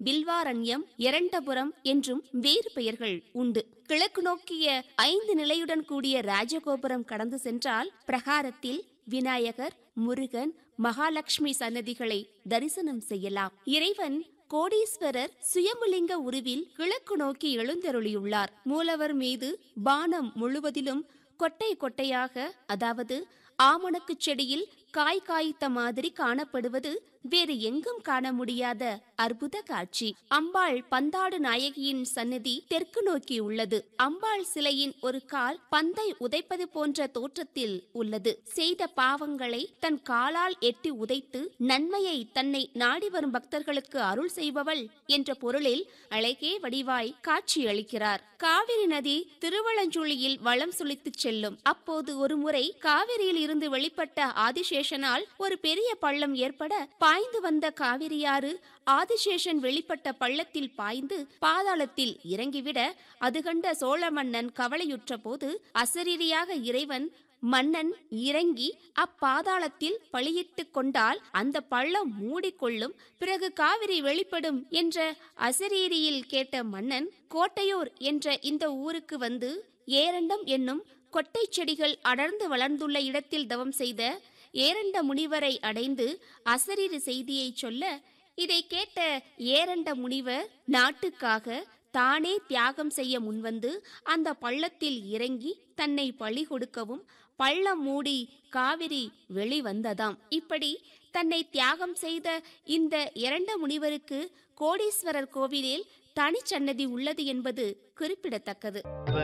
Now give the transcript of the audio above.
பில்வாரண்யம் இரண்டபுரம் என்றும் வேறு பெயர்கள் உண்டு கிழக்கு நோக்கிய ஐந்து நிலையுடன் கூடிய ராஜகோபுரம் கடந்து சென்றால் பிரகாரத்தில் விநாயகர் முருகன் மகாலட்சுமி சன்னதிகளை தரிசனம் செய்யலாம் இறைவன் கோடீஸ்வரர் சுயம்புலிங்க உருவில் கிழக்கு நோக்கி எழுந்தருளியுள்ளார் மூலவர் மீது பானம் முழுவதிலும் கொட்டை கொட்டையாக அதாவது ஆமணக்குச் செடியில் காய் காய்த்த மாதிரி காணப்படுவது வேறு எங்கும் காண முடியாத அற்புத காட்சி அம்பாள் பந்தாடு நாயகியின் சன்னதி தெற்கு நோக்கி உள்ளது அம்பாள் சிலையின் ஒரு கால் பந்தை உதைப்பது போன்ற தோற்றத்தில் உள்ளது செய்த பாவங்களை தன் காலால் எட்டி உதைத்து நன்மையை தன்னை நாடி வரும் பக்தர்களுக்கு அருள் செய்பவள் என்ற பொருளில் அழகே வடிவாய் காட்சியளிக்கிறார் காவிரி நதி திருவளஞ்சுழியில் வளம் சுழித்துச் செல்லும் அப்போது ஒருமுறை காவிரியில் இருந்து வெளிப்பட்ட ஆதிசேஷனால் ஒரு பெரிய பள்ளம் ஏற்பட பாய்ந்து வந்த காவிரியாறு ஆதிசேஷன் வெளிப்பட்ட பள்ளத்தில் பாய்ந்து பாதாளத்தில் இறங்கிவிட அது கண்ட சோழ மன்னன் கவலையுற்ற போது அசரீரியாக இறைவன் மன்னன் இறங்கி அப்பாதாளத்தில் பழியிட்டுக் கொண்டால் அந்த பள்ளம் மூடிக்கொள்ளும் பிறகு காவிரி வெளிப்படும் என்ற அசரீரியில் கேட்ட மன்னன் கோட்டையூர் என்ற இந்த ஊருக்கு வந்து ஏரண்டம் என்னும் கொட்டை செடிகள் அடர்ந்து வளர்ந்துள்ள இடத்தில் தவம் செய்த ஏரண்ட முனிவரை அடைந்து அசரீரி செய்தியை சொல்ல இதை கேட்ட ஏரண்ட முனிவர் நாட்டுக்காக தானே தியாகம் செய்ய முன்வந்து அந்த பள்ளத்தில் இறங்கி தன்னை பழி கொடுக்கவும் பள்ளம் மூடி காவிரி வெளிவந்ததாம் இப்படி தன்னை தியாகம் செய்த இந்த இரண்ட முனிவருக்கு கோடீஸ்வரர் கோவிலில் தனிச்சன்னதி உள்ளது என்பது குறிப்பிடத்தக்கது